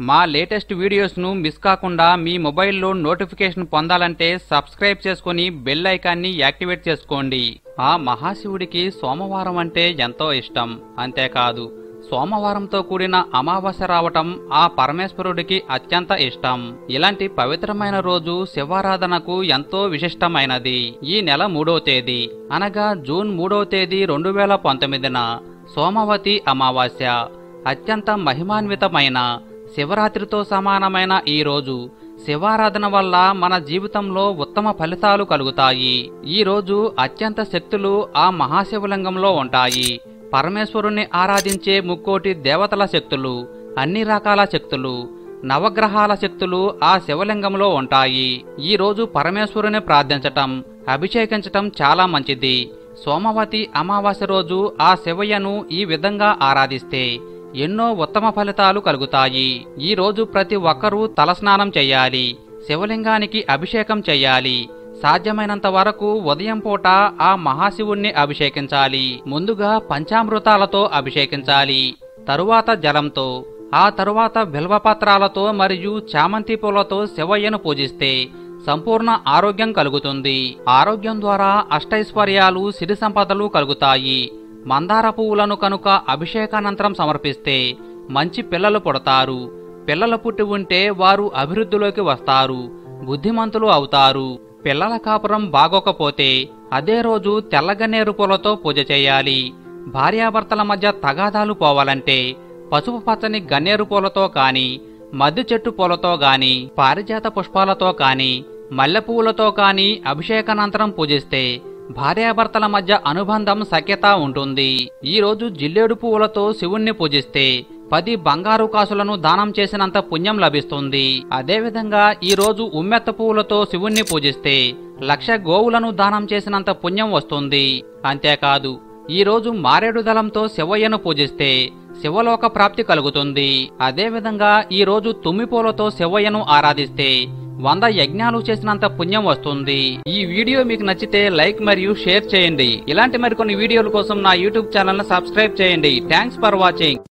మా latest వీడియోస్ను miss కాకుండా మీ మొబైల్లో నోటిఫికేషన్ పొందాలంటే సబ్స్క్రైబ్ చేసుకుని బెల్ ఐకాన్ని యాక్టివేట్ చేసుకోండి ఆ మహాశివుడికి సోమవారం అంటే ఎంతో ఇష్టం అంతేకాదు సోమవారంతో కూడిన అమావాస్య రావటం ఆ పరమేశ్వరుడికి అత్యంత ఇష్టం ఇలాంటి పవిత్రమైన రోజు శివారాధనకు ఎంతో విశిష్టమైనది ఈ నెల మూడో తేదీ అనగా జూన్ మూడో తేదీ రెండు వేల పంతొమ్మిదిన సోమవతి అమావాస్య అత్యంత మహిమాన్వితమైన శివరాత్రితో సమానమైన ఈ రోజు శివారాధన వల్ల మన జీవితంలో ఉత్తమ ఫలితాలు కలుగుతాయి ఈ రోజు అత్యంత శక్తులు ఆ మహాశివలింగంలో ఉంటాయి పరమేశ్వరుణ్ణి ఆరాధించే ముక్కోటి దేవతల శక్తులు అన్ని రకాల శక్తులు నవగ్రహాల శక్తులు ఆ శివలింగంలో ఉంటాయి ఈ రోజు పరమేశ్వరుని ప్రార్థించటం అభిషేకించటం చాలా మంచిది సోమవతి అమావాస్య రోజు ఆ శివయ్యను ఈ విధంగా ఆరాధిస్తే ఎన్నో ఉత్తమ ఫలితాలు కలుగుతాయి ఈ రోజు ప్రతి ఒక్కరూ తలస్నానం చేయాలి శివలింగానికి అభిషేకం చేయాలి సాధ్యమైనంత వరకు ఉదయం పూట ఆ మహాశివుణ్ణి అభిషేకించాలి ముందుగా పంచామృతాలతో అభిషేకించాలి తరువాత జలంతో ఆ తరువాత బిల్వపత్రాలతో మరియు చామంతి పూలతో శివయ్యను పూజిస్తే సంపూర్ణ ఆరోగ్యం కలుగుతుంది ఆరోగ్యం ద్వారా అష్టైశ్వర్యాలు సిరి సంపదలు కలుగుతాయి మందార పువ్వులను కనుక అభిషేకానంతరం సమర్పిస్తే మంచి పిల్లలు పుడతారు పిల్లలు పుట్టి ఉంటే వారు అభివృద్ధిలోకి వస్తారు బుద్ధిమంతులు అవుతారు పిల్లల కాపురం బాగోకపోతే అదే రోజు తెల్లగన్నేరు పూలతో పూజ చేయాలి భార్యాభర్తల మధ్య తగాదాలు పోవాలంటే పసుపు పచ్చని గన్నేరు పూలతో కాని మద్ది చెట్టు పూలతో గాని పారిజాత పుష్పాలతో కాని మల్లె పువ్వులతో కాని అభిషేకానంతరం పూజిస్తే భార్యాభర్తల మధ్య అనుబంధం సఖ్యత ఉంటుంది ఈ రోజు జిల్లేడు పువ్వులతో శివుణ్ణి పూజిస్తే పది బంగారు కాసులను దానం చేసినంత పుణ్యం లభిస్తుంది అదేవిధంగా ఈ రోజు ఉమ్మెత్త పువ్వులతో శివుణ్ణి పూజిస్తే లక్ష గోవులను దానం చేసినంత పుణ్యం వస్తుంది అంతేకాదు ఈ రోజు మారేడు దళంతో శివయ్యను పూజిస్తే శివలోక ప్రాప్తి కలుగుతుంది అదేవిధంగా ఈ రోజు తుమ్మిపూలతో శివయ్యను ఆరాధిస్తే వంద యజ్ఞాలు చేసినంత పుణ్యం వస్తుంది ఈ వీడియో మీకు నచ్చితే లైక్ మరియు షేర్ చేయండి ఇలాంటి మరికొన్ని వీడియోల కోసం నా యూట్యూబ్ ఛానల్ ను సబ్స్క్రైబ్ చేయండి థ్యాంక్స్ ఫర్ వాచింగ్